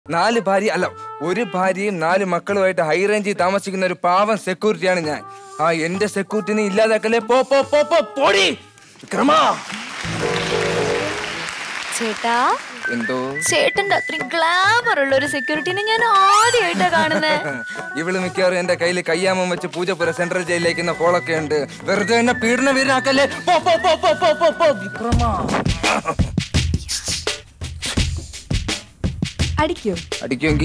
നാല് ഭാര്യ അല്ല ഒരു ഭാര്യയും നാല് മക്കളുമായിട്ട് ഹൈ റേഞ്ചിൽ താമസിക്കുന്ന ഒരു പാവം സെക്യൂരിറ്റിയാണ് ഞാൻ ആ എന്റെ സെക്യൂരിറ്റിനെ ഇല്ലാതാക്കല്ലേ പോ പോ പോ പോ പോടി വിക്രമാ ചേട്ടാ എന്തോ ചേട്ടന്റെ അത്രയും ഗ്ലാമർ ഉള്ള ഒരു സെക്യൂരിറ്റിനെ ഞാൻ ആദ്യമായിട്ടാ കാണുന്നേ ഇവള് മിക്കവാറും എന്റെ കയ്യിൽ കയ്യാമം വെച്ച് പൂജപ്പുര സെൻട്രൽ ജയിലിലേക്കുന്ന കോളൊക്കെ ഉണ്ട് വെറുതെ എന്നെ പീഡന വീരനാക്കല്ലേ പോ പോ പോ പോ പോ പോ പോ വിക്രമാ അടിക്കോ അടിക്കുമെങ്കിൽ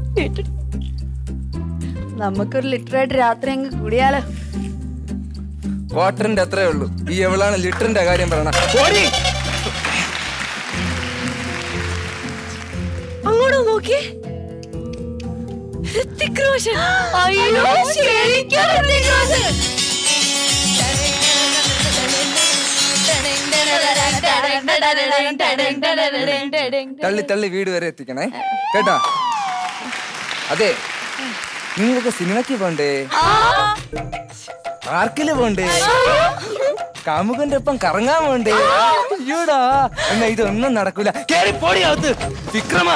നമുക്കൊരു ലിറ്ററായിട്ട് രാത്രി അങ്ങ് കൂടിയാലോ ക്വാർട്ടറിന്റെ അത്രേ ഉള്ളൂ ഈ എവളാണ് ലിറ്ററിന്റെ കാര്യം പറയണ പോടി അങ്ങോട്ട് നോക്കി ഹൃത്തിക് റോഷൻ അയ്യോ ശരിക്കും ഹൃതിക് റോഷൻ. തള്ളി തള്ളി വീട് വരെ എത്തിക്കണേ കേട്ടാ അതെ നിങ്ങൾക്ക് സിനിമയ്ക്ക് പോണ്ടേ പാർക്കില് പോണ്ടേ കാമുകന്റെ ഒപ്പം കറങ്ങാൻ പോണ്ടേ അയ്യോടാ എന്നാ ഇതൊന്നും നടക്കൂല കേറി പോടി അകത്ത് വിക്രമ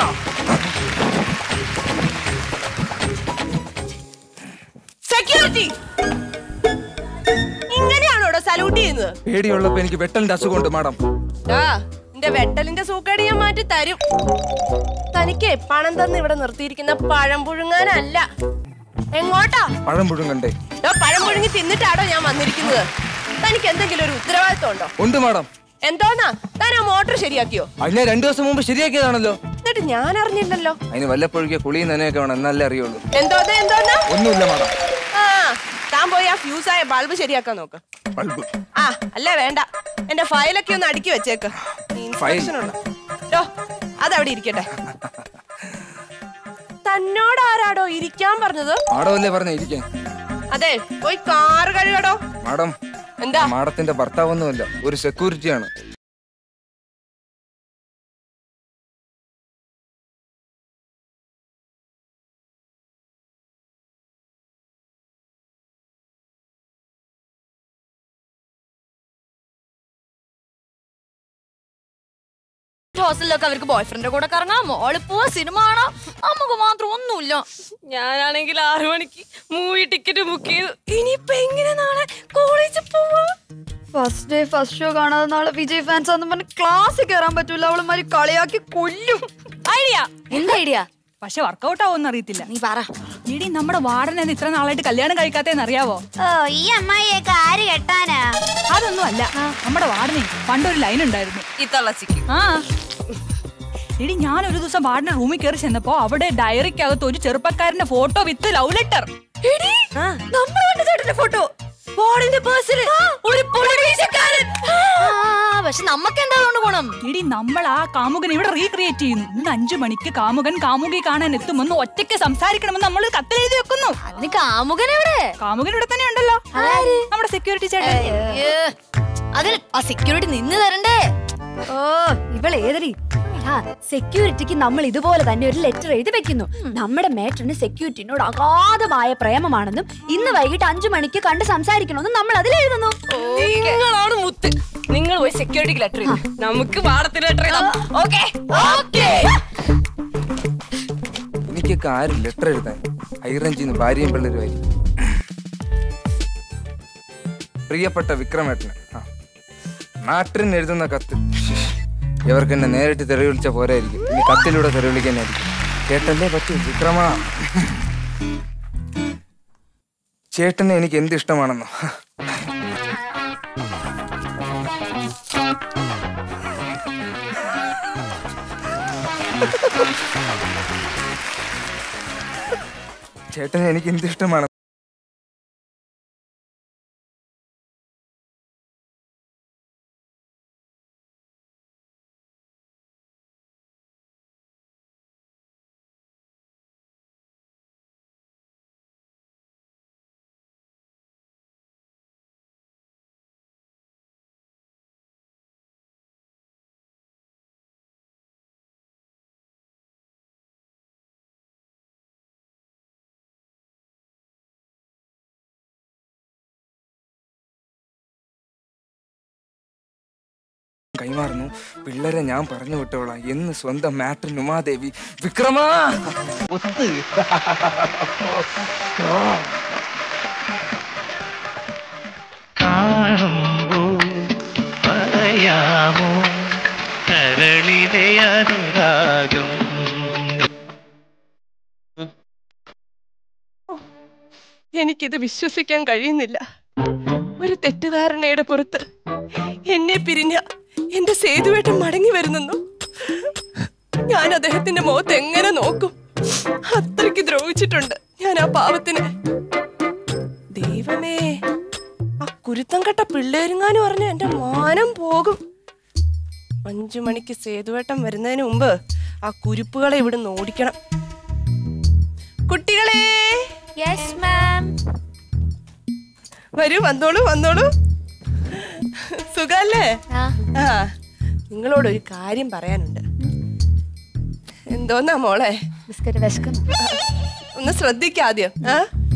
സെക്യൂരിറ്റി ഇങ്ങനെയാണോടോ സല്യൂട്ട് ചെയ്യുന്നത് പേടിയുള്ളപ്പോ എനിക്ക് വെട്ടലിന്റെ അസുഖമുണ്ട് മാഡം ആ എന്റെ വെട്ടലിന്റെ സൂക്കേട് ഞാൻ മാറ്റി തരും തനിക്ക് പണം തന്ന് ഇവിടെ നിർത്തിയിരിക്കുന്ന പഴം പുഴുങ്ങാനല്ല എങ്ങോട്ടാ പഴം പുഴുങ്ങണ്ടേ ദോ പഴം പുഴുങ്ങി തിന്നിട്ടാണോ ഞാൻ വന്നിരിക്കുന്നത് തനിക്ക് എന്തെങ്കിലും ഒരു ഉത്തരവാദിത്വം ഉണ്ടോ ഉണ്ട് മാഡം എന്തോന്നാ താൻ ആ മോട്ടോർ ശരിയാക്കിയോ അതിനെ രണ്ടു ദിവസം മുമ്പ് ശരിയാക്കിയതാണല്ലോ എന്നിട്ട് ഞാൻ അറിഞ്ഞില്ലല്ലോ അതിന് വല്ലപ്പോഴേക്ക് കുളിയും നനയൊക്കെ വേണം എന്നല്ലേ അറിയുള്ളൂ എന്തോന്നാ എന്തോന്നാ ഒന്നുമില്ല മാഡം ആ താൻ പോയി ആ ഫ്യൂസായ ബൾബ് ശരിയാക്കാൻ നോക്ക് ബൾബ് ആ അല്ല വേണ്ട എന്റെ ഫയലൊക്കെ ഒന്ന് അടുക്കി വെച്ചേക്ക് ഇൻസ്പെക്ഷൻ ഉള്ള ഡോ, അതവിടെ ഇരിക്കട്ടെ തന്നോട് ആരാടോ ഇരിക്കാൻ പറഞ്ഞത് മാഡമല്ലേ പറഞ്ഞ ഇരിക്കാൻ അതെ പോയി കാറ് കഴുകടോ മാഡം എന്താ മാഡത്തിന്റെ ഭർത്താവൊന്നുമല്ല ഒരു സെക്യൂരിറ്റിയാണ് ഹോസ്റ്റലിലൊക്കെ അവർക്ക് ബോയ്ഫ്രണ്ടിന്റെ കൂടെ കറങ്ങാം മോള് പോവാ സിനിമ കാണാം നമുക്ക് മാത്രം ഒന്നുമില്ല ഞാനാണെങ്കിൽ ആറു മണിക്ക് മൂവി ടിക്കറ്റ് ബുക്ക് ചെയ്തു ഇനിയിപ്പൊ എങ്ങനെ നാളെ കോളേജിൽ പോവാ ഫസ്റ്റ് ഡേ ഫസ്റ്റ് ഷോ കാണാതെ നാളെ വിജയ് ഫാൻസ് ആണെന്ന് പറഞ്ഞ് ക്ലാസ്സിൽ കയറാൻ പറ്റൂല അവള് മാതിരി കളിയാക്കി കൊല്ലും ഐഡിയ എന്താ ഐഡിയ പക്ഷെ വർക്കൗട്ട് ആവുമെന്ന് അറിയത്തില്ല നീ പറ ഇടി നമ്മുടെ വാർഡനെ ഇത്ര നാളായിട്ട് കല്യാണം കഴിക്കാത്തേന്ന് അറിയാവോ ഓ ഈ അമ്മായിയൊക്കെ ആര് കെട്ടാനാ അതൊന്നും അല്ല നമ്മുടെ വാർഡനെ പണ്ടൊരു ലൈൻ ഉണ്ടായിരുന്നു ഈ തള്ളച്ചിക്ക് ആ എടി ഞാൻ ഒരു ദിവസം വാർഡിന്റെ റൂമിൽ കയറി ചെന്നപ്പോ അവിടെ ഡയറിക്കകത്ത് ഒരു ചെറുപ്പക്കാരന്റെ ഫോട്ടോ വിത്ത് ലവ് ലെറ്റർ നമ്മുടെ ചേട്ടന്റെ ഫോട്ടോ ബോർഡിന്റെ പേഴ്സിൽ ഒരു പൊളിവീശക്കാരൻ പക്ഷെ നമുക്ക് എന്താ അതുകൊണ്ട് ഗുണം എടി നമ്മൾ ആ കാമുകൻ ഇവിടെ റീക്രിയേറ്റ് ചെയ്യുന്നു ഇന്ന് അഞ്ചു മണിക്ക് കാമുകൻ കാമുകി കാണാൻ എത്തുമെന്ന് ഒറ്റയ്ക്ക് സംസാരിക്കണമെന്ന് നമ്മൾ കത്തെഴുതി വെക്കുന്നു അതിന് കാമുകൻ എവിടെ കാമുകൻ ഇവിടെ തന്നെ ഉണ്ടല്ലോ ആര്? നമ്മുടെ സെക്യൂരിറ്റി ചേട്ടൻ അയ്യേ. അതിന് ആ സെക്യൂരിറ്റി നിന്ന് തരണ്ടേ ഓ ഇവൾ ഏതടി ആ സെക്യൂരിറ്റിക്ക് നമ്മൾ ഇതുപോലെ തന്നെ ഒരു ലെറ്റർ എഴുതി വെക്കുന്നു നമ്മുടെ മേറ്ററിന് സെക്യൂരിറ്റിനോട് അഗാധമായ പ്രേമമാണെന്നും ഇന്ന് വൈകിട്ട് അഞ്ചു മണിക്ക് കണ്ട് സംസാരിക്കണമെന്നും നമ്മൾ അതിൽ എഴുതുന്നു നിങ്ങളാണ് മുത്ത് നിങ്ങൾ പോയി സെക്യൂരിറ്റിക്ക് ലെറ്റർ ചെയ്തു നമുക്ക് പാടത്തിന് ലെറ്റർ ചെയ്താം ഓക്കെ ഓക്കെ എനിക്കൊക്കെ ആരും ലെറ്റർ എഴുതാൻ ഹൈറേഞ്ചിന്ന് ഭാര്യയും പിള്ളേരുമായി പ്രിയപ്പെട്ട വിക്രമേട്ടന് ആ. നാട്ടിന് എഴുതുന്ന കത്ത് ശ്ശ്. ഇവർക്ക് എന്നെ നേരിട്ട് തെറി വിളിച്ച പോരായിരിക്കും ഇനി കത്തിലൂടെ തെറി വിളിക്കാനായിരിക്കും ചേട്ടല്ലേ പറ്റൂ വിക്രമ ചേട്ടനെ എനിക്ക് എന്ത് ഇഷ്ടമാണെന്നോ ചേട്ടനെ എനിക്ക് എന്ത് ഇഷ്ടമാണ് കൈമാറുന്നു പിള്ളേരെ ഞാൻ പറഞ്ഞു വിട്ടോളാം എന്ന് സ്വന്തം മാട്രിൻ ഉമാദേവി വിക്രമാ കാണുമ്പോൾ പറയാമോ കരളിലെ അനുരാഗം എനിക്കിത് വിശ്വസിക്കാൻ കഴിയുന്നില്ല ഒരു തെറ്റിദ്ധാരണയുടെ പുറത്ത് എന്നെ പിരിഞ്ഞ എന്റെ സേതുവേട്ടൻ മടങ്ങി വരുന്നു ഞാൻ അദ്ദേഹത്തിന്റെ മുഖത്ത് എങ്ങനെ നോക്കും അത്രയ്ക്ക് ദ്രോഹിച്ചിട്ടുണ്ട് ഞാൻ ആ പാവത്തിന് ദൈവമേ ആ കുരുത്തം കെട്ട പിള്ളേരുങ്ങാനും പറഞ്ഞ എന്റെ മാനം പോകും അഞ്ചു മണിക്ക് സേതുവേട്ടൻ വരുന്നതിന് മുമ്പ് ആ കുരുപ്പുകളെ ഇവിടുന്ന് ഓടിക്കണം കുട്ടികളെ യെസ് മാം വരൂ വന്നോളൂ വന്നോളൂ സുഖല്ലേ ആ നിങ്ങളോട് ഒരു കാര്യം പറയാനുണ്ട് എന്തോന്നാ മോളെ ബിസ്ക്കറ്റ് വിശക്കുന്നു ഒന്ന് ശ്രദ്ധിക്കാദ്യം ആ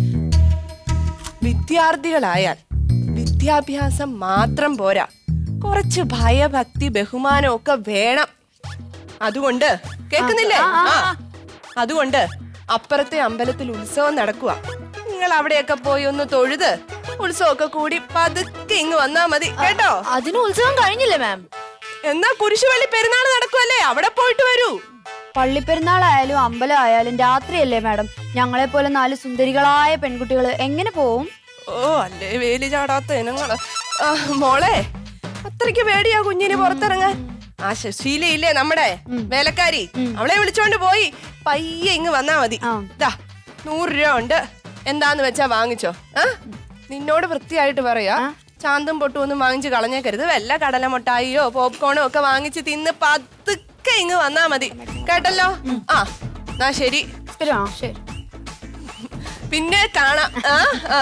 വിദ്യാർത്ഥികളായാൽ വിദ്യാഭ്യാസം മാത്രം പോരാ കുറച്ച് ഭയഭക്തി ബഹുമാനം ഒക്കെ വേണം അതുകൊണ്ട് കേൾക്കുന്നില്ലേ ആ അതുകൊണ്ട് അപ്പുറത്തെ അമ്പലത്തിൽ ഉത്സവം നടക്കുക നിങ്ങൾ അവിടെയൊക്കെ പോയി ഒന്ന് തൊഴുത് ഉത്സവമൊക്കെ കൂടി പതുക്കെ ഇങ്ങ് വന്നാ മതി കേട്ടോ അതിന് ഉത്സവം കഴിഞ്ഞില്ലേ മാം എന്നാ കുരിശുവള്ളി പെരുന്നാൾ നടക്കുവല്ലേ അവിടെ പോയിട്ട് വരൂ പള്ളിപ്പെരുന്നാളായാലും അമ്പലം ആയാലും രാത്രിയല്ലേ മാഡം ഞങ്ങളെ പോലെ നാല് സുന്ദരികളായ പെൺകുട്ടികൾ എങ്ങനെ പോവും ഓ അല്ലേ വേലി ചാടാത്ത ഇനങ്ങള് ആ, മോളെ അത്രയ്ക്ക് പേടിയാ കുഞ്ഞിന് പുറത്തിറങ്ങാൻ ആ ശശീലയില്ലേ നമ്മുടെ വേലക്കാരി അവളെ വിളിച്ചോണ്ട് പോയി പയ്യെ ഇങ്ങ് വന്നാ മതി ആ. ദാ നൂറ് രൂപ ഉണ്ട് എന്താന്ന് വെച്ചാ വാങ്ങിച്ചോ ആ നിന്നോട് വൃത്തിയായിട്ട് പറയാ ചാന്തും പൊട്ടും ഒന്നും വാങ്ങിച്ച് കളഞ്ഞേക്കരുത് വല്ല കടലമുട്ടായിയോ പോപ്കോണോ ഒക്കെ വാങ്ങിച്ച് തിന്ന് പതുക്കെ ഇങ്ങ് വന്നാ മതി കേട്ടല്ലോ ആ എന്നാ ശരി ശരിയാ ശരി പിന്നെ കാണാം ആ ആ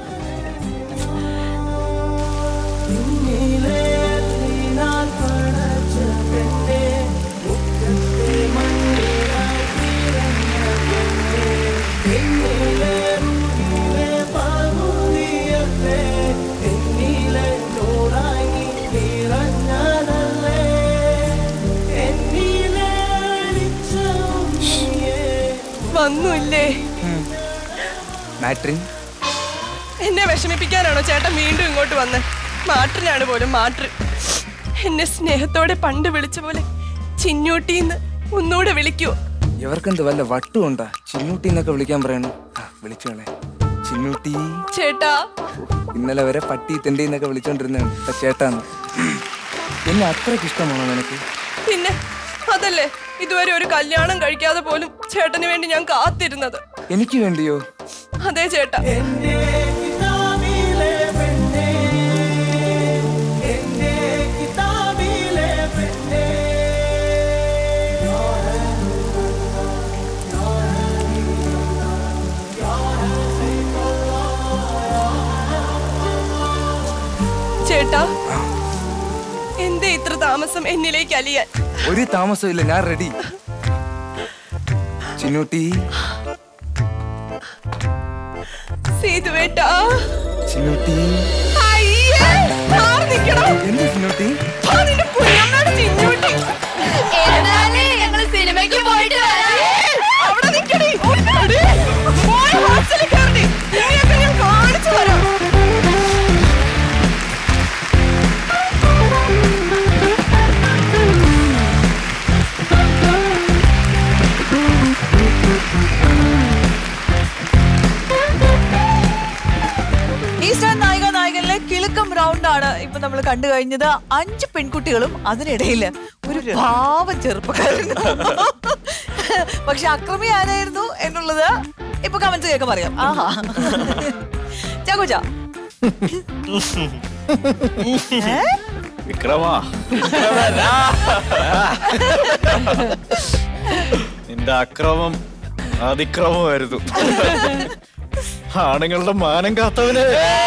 വന്നുല്ലേ മാട്രിൻ എന്നെ വിഷമിപ്പിക്കാനാണോ ചേട്ടൻ വീണ്ടും ഇങ്ങോട്ട് വന്ന് മാട്രിനാണ് പോലും മാട്രി എന്നെ സ്നേഹത്തോടെ പണ്ട് വിളിച്ച പോലെ ചിന്നൂട്ടിന്ന് ഒന്നുകൂടെ വിളിക്കുവോ ഇവർക്കെന്ത് വല്ല വട്ടും ഉണ്ടാ ചിന്നൂട്ടി എന്നൊക്കെ വിളിക്കാൻ പറയണു ആ, വിളിച്ചോളെ ചിന്നൂട്ടി ചേട്ടാ ഇന്നലെ വരെ പട്ടി തെണ്ടി എന്നൊക്കെ വിളിച്ചോണ്ടിരുന്നാണ് ഇപ്പൊ ചേട്ടാന്ന് എന്നെ അത്രയ്ക്ക് ഇഷ്ടമാണോ നിനക്ക് പിന്നെ അതല്ലേ ഇതുവരെ ഒരു കല്യാണം കഴിക്കാതെ പോലും ചേട്ടന് വേണ്ടി ഞാൻ കാത്തിരുന്നത് എനിക്ക് വേണ്ടിയോ അതെ ചേട്ടാ ചേട്ടാ എന്തേ ഇത്ര താമസം എന്നിലേക്ക് അലിയാൻ ഒരു താമസവും ഇല്ല ഞാൻ റെഡി ചിന്നൂട്ടി സീതുവേട്ടാ ചിന്നൂട്ടി അയ്യേ മാറി നിക്കണം എന്ത് ചിന്നൂട്ടി ആ, നിന്റെ കുഞ്ഞമ്മയുടെ ചിന്നൂട്ടി എന്നാലേ ഞങ്ങള് സിനിമയ്ക്ക് പോയിട്ട് വരാം അവിടെ നിക്കടി എടി, പോയി ഹോസ്റ്റലിൽ കയറി നിന്നെയൊക്കെ ഞാൻ കാണിച്ചു തരാം ഈസ്റ്റേൺ നായിക നായകനിലെ കിളുക്കം റൗണ്ട് ആണ് ഇപ്പൊ നമ്മൾ കണ്ടു കഴിഞ്ഞത് അഞ്ച് പെൺകുട്ടികളും അതിനിടയിൽ ഒരു പാവം ചെറുപ്പക്കാരൻ പക്ഷെ അക്രമി ആരായിരുന്നു എന്നുള്ളത് ഇപ്പൊ കമന്റ്സ് കേൾക്കാൻ പറയാം ആഹാ ചാക്കോച്ച വിക്രമാ നിന്റെ അക്രമം അതിക്രമമായിരുന്നു ആണുങ്ങളുടെ മാനം കാത്തവന്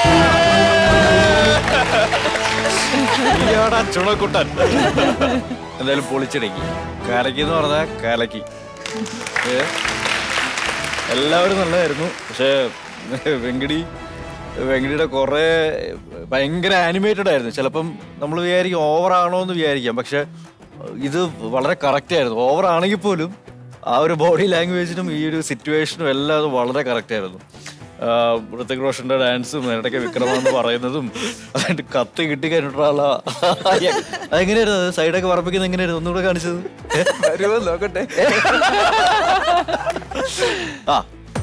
നീയാടാ ചുണക്കുട്ടൻ എന്തായാലും പൊളിച്ചിടക്കി കലക്കി എന്ന് പറഞ്ഞാ കലക്കി ഏ? എല്ലാവരും നല്ലതായിരുന്നു പക്ഷേ വെങ്കടി വെങ്കടിയുടെ കുറെ ഭയങ്കര ആനിമേറ്റഡ് ആയിരുന്നു ചിലപ്പം നമ്മൾ വിചാരിക്കും ഓവർ ആണോ എന്ന് വിചാരിക്കാം പക്ഷെ ഇത് വളരെ കറക്റ്റ് ആയിരുന്നു ഓവർ ആണെങ്കിൽ പോലും ആ ഒരു ബോഡി ലാംഗ്വേജിനും ഈ ഒരു സിറ്റുവേഷനും എല്ലാം അത് വളരെ കറക്റ്റ് ആയിരുന്നു ആഹ് ഋത്തിക് റോഷന്റെ ഡാൻസും ഇടയ്ക്ക് വിക്രമെന്ന് പറയുന്നതും അതിന്റെ കത്ത് കിട്ടി കഴിഞ്ഞിട്ടുള്ള അതെങ്ങനെയായിരുന്നു അത് സൈഡൊക്കെ പറപ്പിക്കുന്നത് എങ്ങനെയായിരുന്നു ഒന്നുകൂടെ കാണിച്ചത് ഏ? വരുമോ നോക്കട്ടെ ആ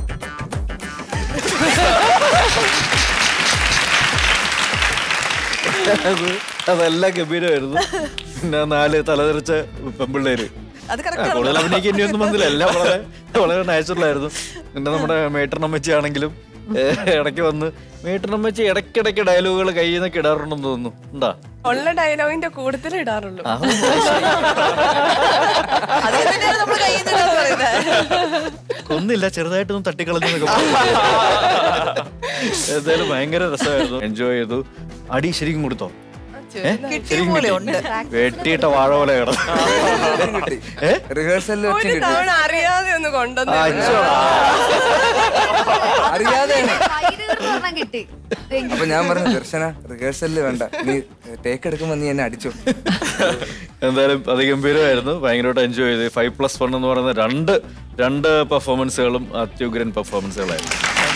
അത് അതെല്ലാം ഗംഭീരമായിരുന്നു പിന്നെ നാല് തലതെറിച്ച പെമ്പിള്ളേര് അത് ആ, കറക്റ്റ് കൂടുതൽ അഭിനയിക്കേണ്ടി ഒന്നും വന്നില്ല എല്ലാം വളരെ വളരെ നാച്ചുറൽ ആയിരുന്നു പിന്നെ നമ്മുടെ മേട്ടനമ്മച്ചി ആണെങ്കിലും ഏ, ഇടയ്ക്ക് വന്ന് മേട്ടനമ്മച്ചി ഇടയ്ക്കിടയ്ക്ക് ഡയലോഗുകൾ കയ്യിൽ നിന്നൊക്കെ ഇടാറുണ്ടെന്ന് തോന്നുന്നു ഉണ്ടാ ഉള്ള ഡയലോഗിന്റെ കൂടുതൽ ഇടാറുള്ളൂ ആ, അത് തന്നെയാണ് നമ്മൾ കയ്യിൽ നിന്ന് പറയുന്നത് കൊന്നില്ല ചെറുതായിട്ടൊന്നും തട്ടിക്കളഞ്ഞെന്നൊക്കെ പറഞ്ഞു. എന്തായാലും ഭയങ്കര രസമായിരുന്നു എൻജോയ് ചെയ്തു അടി ശരിക്കും കൊടുത്തോ ഏ? കിട്ടിയ ശരിക്കും പോലെ കിട്ടി. ഉണ്ട് വെട്ടിയിട്ട വാഴ പോലെ കിടന്നു കിട്ടി ഏ? റിഹേഴ്സലിൽ വെച്ച് ഒരു കിട്ടി തവണ അറിയാതെ ഒന്ന് കൊണ്ടുവന്നു അറിയാതെ ഒരെണ്ണം കിട്ടി അപ്പൊ ഞാൻ പറഞ്ഞു ദർശന റിഹേഴ്സലിൽ വേണ്ട നീ ടേക്ക് എടുക്കുമ്പോ നീ എന്നെ അടിച്ചു എന്തായാലും അതിഗംഭീരമായിരുന്നു ഭയങ്കരമായിട്ട് എൻജോയ് ചെയ്ത് ഫൈവ് പ്ലസ് വൺ എന്ന് പറയുന്ന രണ്ട് രണ്ട് പെർഫോമൻസുകളും അത്യുഗ്രൻ പെർഫോമൻസുകളായിരുന്നു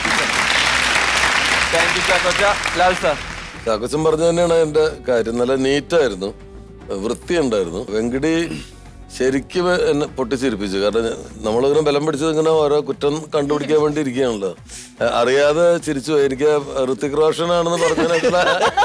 താങ്ക് യു ചാക്കോച്ച ലാൽ സാർ ചാക്കോച്ചൻ പറഞ്ഞ തന്നെയാണ് എന്റെ കാര്യം നല്ല നീറ്റായിരുന്നു വൃത്തിയുണ്ടായിരുന്നു വെങ്കടി ശരിക്കും എന്നെ പൊട്ടിച്ചിരിപ്പിച്ചു കാരണം ഞാൻ- നമ്മളിങ്ങനെ ബലം പിടിച്ചത് ഇങ്ങനെ ഓരോ കുറ്റം കണ്ടുപിടിക്കാൻ വേണ്ടി ഇരിക്കുകയാണല്ലോ അഹ് അറിയാതെ ചിരിച്ചു പോയി. എനിക്ക് ഋത്തിക് റോഷൻ ആണെന്ന് പറഞ്ഞതിനകത്തുള്ള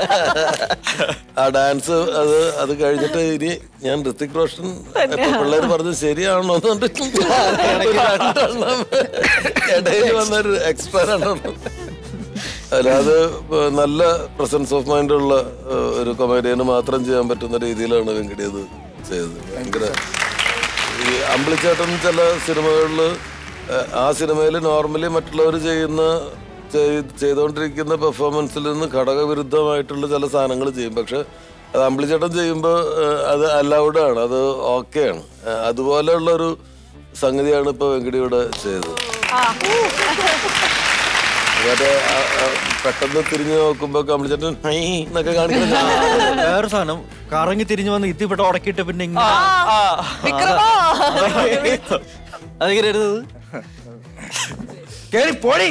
ആ ഡാൻസ് അത് അത് കഴിഞ്ഞിട്ട് ഇനി ഞാൻ ഋത്തിക് റോഷൻ പിള്ളേർ പറഞ്ഞത് ശരിയാണോ എന്ന് പറഞ്ഞിട്ട് രണ്ടെണ്ണം ഇടയിൽ വന്നൊരു എക്സ്പയർ ആണ് അല്ലാതെ ഏഹ്, നല്ല പ്രസൻസ് ഓഫ് മൈൻഡ് ഉള്ള ഏഹ്, ഒരു കൊമേഡിയന് മാത്രം ചെയ്യാൻ പറ്റുന്ന രീതിയിലാണ് വെങ്കടി അത് ചെയ്തത് ഭയങ്കര ഈ അമ്പിളിച്ചേട്ടൻ ചില സിനിമകളിൽ ആ സിനിമയിൽ നോർമലി മറ്റുള്ളവർ ചെയ്യുന്ന ചെയ്- ചെയ്തുകൊണ്ടിരിക്കുന്ന പെർഫോമൻസിൽ നിന്ന് ഘടകവിരുദ്ധമായിട്ടുള്ള ചില സാധനങ്ങൾ ചെയ്യും പക്ഷെ അത് അമ്പിളിച്ചേട്ടൻ ചെയ്യുമ്പോൾ അത് അലൗഡ് ആണ് അത് ഓക്കെ ആണ് ഏഹ്, അതുപോലെയുള്ള ഒരു സംഗതിയാണ് ഇപ്പൊ വെങ്കടി ഇവിടെ ചെയ്തത് മറ്റേ ആ, ആ, പെട്ടെന്ന് തിരിഞ്ഞു നോക്കുമ്പോ കമ്പിളിച്ചേട്ടൻ ഹൈ എന്നൊക്കെ കാണിക്കുന്ന വേറെ സാധനം കറങ്ങി തിരിഞ്ഞു വന്ന് ഇതിപ്പെട്ട ഉടക്കിയിട്ട് പിന്നെ ഇങ്ങനെ വിക്രമാ അതെങ്ങനെയായിരുന്നു കേറി പോടി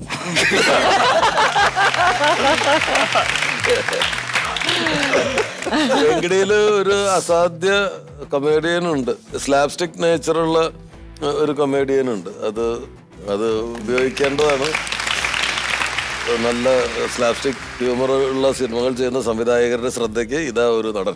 വെങ്കടിയില് ഒരു അസാധ്യ കൊമേഡിയൻ ഉണ്ട് സ്ലാപ്സ്റ്റിക് നേച്ചറുള്ള ഒരു കൊമേഡിയൻ ഉണ്ട് അത് അത് ഉപയോഗിക്കേണ്ടതാണ് നല്ല സ്ലാപ്സ്റ്റിക് ഹ്യൂമർ ഉള്ള സിനിമകൾ ചെയ്യുന്ന സംവിധായകരുടെ ശ്രദ്ധയ്ക്ക് ഇതാ ഒരു നടൻ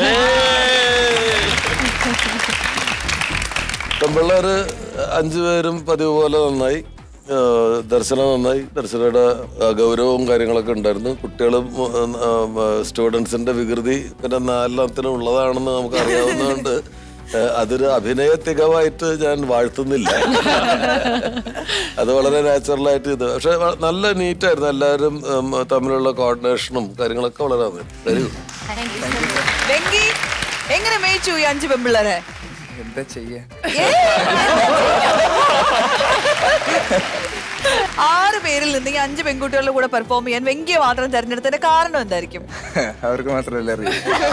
പെമ്പിള്ളേര് അഞ്ചു പേരും പതിവ് പോലെ നന്നായി ആ, ദർശനം നന്നായി ദർശനയുടെ ആ, ഗൗരവവും കാര്യങ്ങളൊക്കെ ഉണ്ടായിരുന്നു കുട്ടികളും സ്റ്റുഡൻസിന്റെ വികൃതി പിന്നെ നാലെണ്ണത്തിനും ഉള്ളതാണെന്ന് നമുക്ക് അറിയാവുന്നതുകൊണ്ട് ആ, അതൊരു അഭിനയ തികവായിട്ട് ഞാൻ വാഴ്ത്തുന്നില്ല അത് വളരെ നാച്ചുറലായിട്ട് ഇത് പക്ഷെ വ- നല്ല നീറ്റായിരുന്നു എല്ലാവരും ഉം, തമ്മിലുള്ള കോർഡിനേഷനും കാര്യങ്ങളൊക്കെ വളരെ നന്നായി വെരി ഗുഡ് വെങ്കി എങ്ങനെ മേയിച്ചു ഈ അഞ്ച് പെമ്പിള്ളേരെ എന്താ ചെയ്യാ ആറ് പേരിൽ നിന്ന് ഈ അഞ്ച് പെൺകുട്ടികളുടെ കൂടെ പെർഫോം ചെയ്യാൻ വെങ്കിയെ മാത്രം തെരഞ്ഞെടുത്തതിന്റെ കാരണം എന്തായിരിക്കും അവർക്ക് മാത്രമല്ല അറിയൂ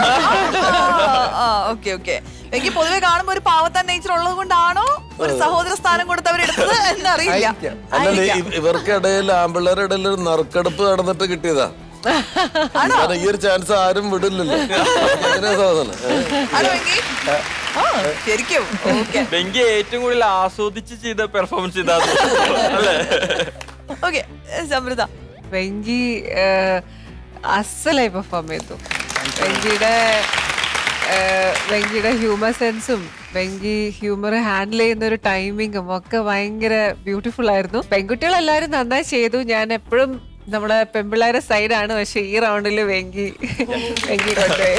ഓക്കെ ഓക്കെ വെങ്കി പൊതുവെ കാണുമ്പോ ഒരു പാവത്താൻ നേച്ചർ ഉള്ളത് കൊണ്ടാണോ ഒരു സഹോദര സ്ഥാനം കൊടുത്ത് അവരെടുത്തത് എന്നറിയില്ല ആയിരിക്കാം. അല്ലല്ല ഇ- ഇവർക്കിടയിൽ ആമ്പിള്ളേരുടെ ഇടയിൽ ഒരു നറുക്കെടുപ്പ് നടന്നിട്ട് കിട്ടിയതാ കാരണം ഈ ഒരു ചാൻസ് ആരും വിടില്ലല്ലോ അങ്ങനെ സാധനം ആണോ വെങ്കി ആ ശരിക്കും ഓക്കെ ബെങ്കി ഏറ്റവും കൂടുതൽ ആസ്വദിച്ച് ചെയ്ത പെർഫോമൻസ് ചെയ്താ അല്ലേ ഓക്കെ സമൃദ്ധ വെങ്കി ഏഹ്, അസ്സലായി പെർഫോം ചെയ്തു വെങ്കിയുടെ ഏഹ്, വെങ്കിയുടെ ഹ്യൂമർ സെൻസും വെങ്കി ഹ്യൂമർ ഹാൻഡിൽ ചെയ്യുന്ന ഒരു ടൈമിങ്ങും ഒക്കെ ഭയങ്കര ബ്യൂട്ടിഫുൾ ആയിരുന്നു പെൺകുട്ടികളെല്ലാവരും നന്നായി ചെയ്തു ഞാൻ എപ്പോഴും നമ്മുടെ പെൺപിള്ളേരെ സൈഡാണ് പക്ഷെ ഈ റൗണ്ടിൽ വെങ്കി വെങ്കി കൊണ്ടുപോയി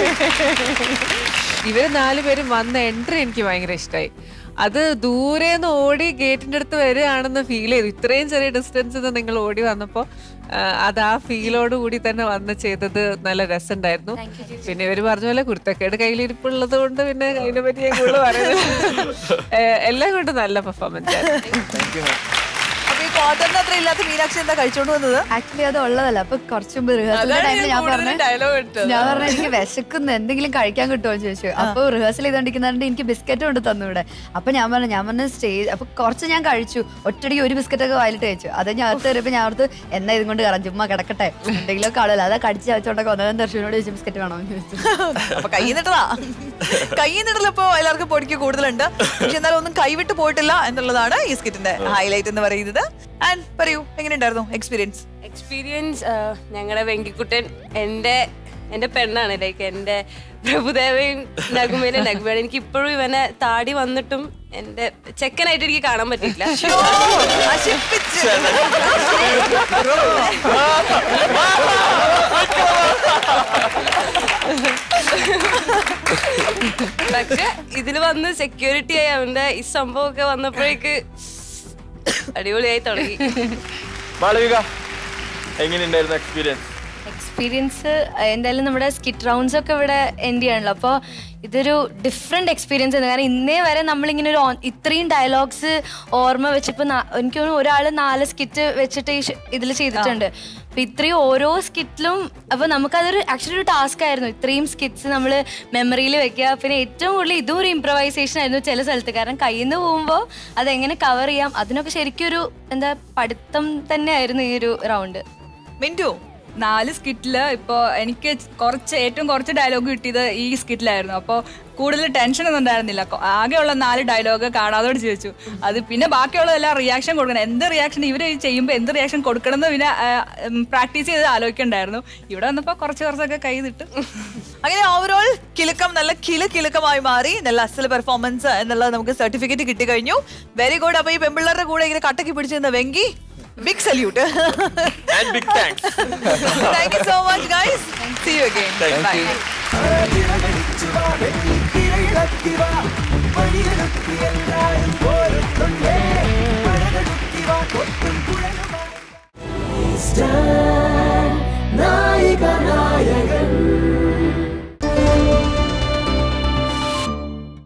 ഇവര് നാലുപേരും വന്ന എൻട്രി എനിക്ക് ഭയങ്കര ഇഷ്ടമായി അത് ദൂരെ നിന്ന് ഓടി ഗേറ്റിന്റെ അടുത്ത് വരികയാണെന്ന് ഫീൽ ചെയ്തു ഇത്രയും ചെറിയ ഡിസ്റ്റൻസ് നിങ്ങൾ ഓടി വന്നപ്പോൾ അത് ആ ഫീലോട് കൂടി തന്നെ വന്ന് ചെയ്തത് നല്ല രസമുണ്ടായിരുന്നു പിന്നെ ഇവര് പറഞ്ഞ പോലെ കുരുത്തക്കേട് കയ്യിലിരിപ്പുള്ളത് കൊണ്ട് പിന്നെ അതിനെ പറ്റി ഞാൻ കൂടുതൽ പറയുന്നത് ഏഹ്, എല്ലാം കൊണ്ടും നല്ല പെർഫോമൻസ് ആയിരുന്നു താങ്ക് യു അപ്പൊ ഈ ക്വാർട്ടറിന് അത്ര ഇല്ലാത്ത മീനാക്ഷി എന്താ കഴിച്ചോണ്ട് വന്നത് ആക്ച്വലി അത് ഉള്ളതല്ല അപ്പൊ കുറച്ചു മുമ്പ് റിഹേഴ്സൽ അതാണ് ടൈമിൽ ഞാൻ കൂടുതൽ പറഞ്ഞു dialogue ഇട്ടത്. ഞാൻ പറഞ്ഞു എനിക്ക് വിശക്കുന്നു എന്തെങ്കിലും കഴിക്കാൻ കിട്ടുമോ എന്ന് ചോദിച്ചു അപ്പൊ റിഹേഴ്സൽ ചെയ്തോണ്ടിരിക്കുന്നുണ്ട് എനിക്ക് ബിസ്ക്കറ്റ് കൊണ്ട് തന്നു ഇവിടെ അപ്പൊ ഞാൻ പറഞ്ഞു ഞാൻ പറഞ്ഞു സ്റ്റേജ് അപ്പൊ കുറച്ച് ഞാൻ കഴിച്ചു ഒറ്റടിക്ക് ഒരു ബിസ്ക്കറ്റ് ഒക്കെ വായിലിട്ട് കഴിച്ചു അത് ഞാൻ അകത്ത് കയറിയപ്പോ ഞാൻ ഓർത്ത് എന്നാ ഇതും കൊണ്ട് കയറാം ചുമ്മാ കിടക്കട്ടെ എന്തെങ്കിലും കാണുമല്ലോ അതാ കടിച്ച് ചവച്ചോണ്ടൊക്കെ വന്നത് ദർശനോട് ചോദിച്ചു ബിസ്ക്കറ്റ് വേണോ എന്ന് ചോദിച്ചു അപ്പൊ കൈ നിട്ടതാ കൈ നിട്ടലിപ്പോ എല്ലാവർക്കും പൊടിക്ക് കൂടുതലുണ്ട് പക്ഷെ എന്നാലും ഒന്നും കൈവിട്ട് പോയിട്ടില്ല എന്നുള്ളതാണ് ഈ സ്കിറ്റിന്റെ ഹൈലൈറ്റ് എന്ന് പറയുന്നത് ആൻഡ് പറയൂ എങ്ങനെയുണ്ടായിരുന്നു എക്സ്പീരിയൻസ് എക്സ്പീരിയൻസ് ഞങ്ങളുടെ വെങ്കിക്കുട്ടൻ എൻ്റെ എൻ്റെ പെണ്ണാണ് ലൈക്ക് എൻ്റെ പ്രഭുദേവയും നഗുമയിലെ നഗുമയാണ് എനിക്ക് ഇപ്പോഴും ഇവനെ താടി വന്നിട്ടും എൻ്റെ ചെക്കനായിട്ട് എനിക്ക് കാണാൻ പറ്റില്ല പക്ഷെ ഇതിൽ വന്ന് സെക്യൂരിറ്റി ആയി അവന്റെ ഈ സംഭവമൊക്കെ വന്നപ്പോഴേക്ക് അടിപൊളിയായി തുടങ്ങി മാളവിക എങ്ങനെയുണ്ടായിരുന്നു എക്സ്പീരിയൻസ് എക്സ്പീരിയൻസ് എന്തായാലും നമ്മുടെ സ്കിറ്റ് റൗണ്ട്സ് ഒക്കെ ഇവിടെ എൻഡ് ചെയ്യണല്ലോ അപ്പോൾ ഇതൊരു ഡിഫറെന്റ് എക്സ്പീരിയൻസ് ആണ് കാരണം ഇന്നേ വരെ നമ്മളിങ്ങനെ ഒരു on- ഇത്രയും ഡയലോഗ്സ് ഓർമ്മ വെച്ചപ്പോൾ എനിക്ക് തോന്നുന്നു ഒരാൾ നാല് സ്കിറ്റ് വെച്ചിട്ട് ഈ ഇതിൽ ചെയ്തിട്ടുണ്ട് അപ്പൊ ഇത്രയും ഓരോ സ്കിറ്റിലും അപ്പൊ നമുക്കതൊരു ആക്ച്വലി ഒരു ടാസ്ക് ആയിരുന്നു ഇത്രയും സ്കിറ്റ്സ് നമ്മൾ മെമ്മറിയിൽ വെക്കുക പിന്നെ ഏറ്റവും കൂടുതൽ ഇതും ഒരു ഇംപ്രവൈസേഷൻ ആയിരുന്നു ചില സ്ഥലത്ത് കാരണം കയ്യിൽ നിന്ന് പോകുമ്പോൾ അതെങ്ങനെ കവർ ചെയ്യാം അതിനൊക്കെ ശരിക്കും ഒരു എന്താ പഠിത്തം തന്നെയായിരുന്നു ഈ ഒരു റൗണ്ട് മിന്റു നാല് സ്കിറ്റില് ഇപ്പോൾ എനിക്ക് കുറച്ച് ഏറ്റവും കുറച്ച് ഡയലോഗ് കിട്ടിയത് ഈ സ്കിറ്റിലായിരുന്നു അപ്പോൾ കൂടുതൽ ടെൻഷൻ ഒന്നും ഉണ്ടായിരുന്നില്ല കൊ- ആകെയുള്ള നാല് ഡയലോഗ് കാണാതോട് ചോദിച്ചു അത് പിന്നെ ബാക്കിയുള്ളതെല്ലാം റിയാക്ഷൻ കൊടുക്കണം എന്ത് റിയാക്ഷൻ ഇവർ ചെയ്യുമ്പോൾ എന്ത് റിയാക്ഷൻ കൊടുക്കണം എന്ന് പിന്നെ പ്രാക്ടീസ് ചെയ്ത് ആലോചിക്കണ്ടായിരുന്നു ഇവിടെ വന്നപ്പോൾ കുറച്ച് കുറച്ചൊക്കെ കൈ തിട്ട് അങ്ങനെ ഓവറോൾ കിലുക്കം നല്ല കിലു കിലുക്കമായി മാറി നല്ല അസൽ പെർഫോമൻസ് എന്നുള്ളത് നമുക്ക് സർട്ടിഫിക്കറ്റ് കിട്ടി കഴിഞ്ഞു വെരി ഗുഡ് അപ്പൊ ഈ പെമ്പിള്ളേരുടെ കൂടെ ഇങ്ങനെ കട്ടക്കി പിടിച്ചിരുന്ന Venky big salute and big thanks thank you so much guys see you again Thank bye you. Star